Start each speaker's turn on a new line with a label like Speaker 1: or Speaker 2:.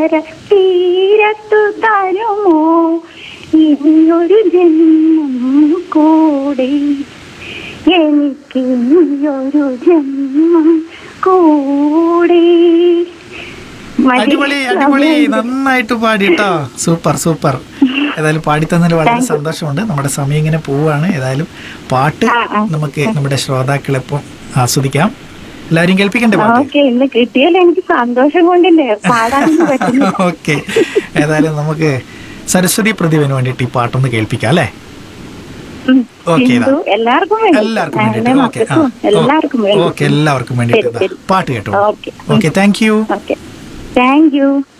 Speaker 1: കര തീരത്തു തരുമോ ഇനിയൊരു ജന്മം കൂടി എനിക്ക് ഇനിയൊരു ജന്മം കൂടി മതി.
Speaker 2: അടിപൊളി അടിപൊളി നന്നായിട്ട് പാടി കേട്ടോ സൂപ്പർ സൂപ്പർ ഏതായാലും പാടി തന്നതിൽ വളരെ സന്തോഷമുണ്ട് നമ്മുടെ സമയം ഇങ്ങനെ പോവുകയാണ് ഏതായാലും പാട്ട്
Speaker 1: ആ, ആ.
Speaker 2: നമുക്ക് നമ്മുടെ ശ്രോതാക്കളെപ്പം ആസ്വദിക്കാം എല്ലാവരും കേൾപ്പിക്കണ്ടേ പാട്ട്
Speaker 1: ഓക്കെ ഇന്ന് കിട്ടിയാൽ എനിക്ക് സന്തോഷം കൊണ്ടില്ലേ പാടാനൊന്നും പറ്റുന്നു
Speaker 2: ഓക്കെ ഏതായാലും നമുക്ക് സരസ്വതി പ്രതിഭന് വേണ്ടിയിട്ട് ഈ പാട്ടൊന്ന് കേൾപ്പിക്കാം അല്ലേ
Speaker 1: ഉം.
Speaker 2: ഓക്കെ ഇതാ
Speaker 1: ഹിന്ദു എല്ലാവർക്കും വേണ്ടി
Speaker 2: എല്ലാവർക്കും
Speaker 1: അങ്ങനെ
Speaker 2: വേണ്ടിയിട്ട് ഓക്കെ ആ
Speaker 1: മക്കൾക്കും എല്ലാവർക്കും വേണ്ടി
Speaker 2: ഓക്കെ എല്ലാവർക്കും വേണ്ടിയിട്ട്
Speaker 1: ശരി,
Speaker 2: ഇതാ
Speaker 1: ശരി.
Speaker 2: പാട്ട് കേട്ടോ
Speaker 1: okay
Speaker 2: okay thank you
Speaker 1: okay thank U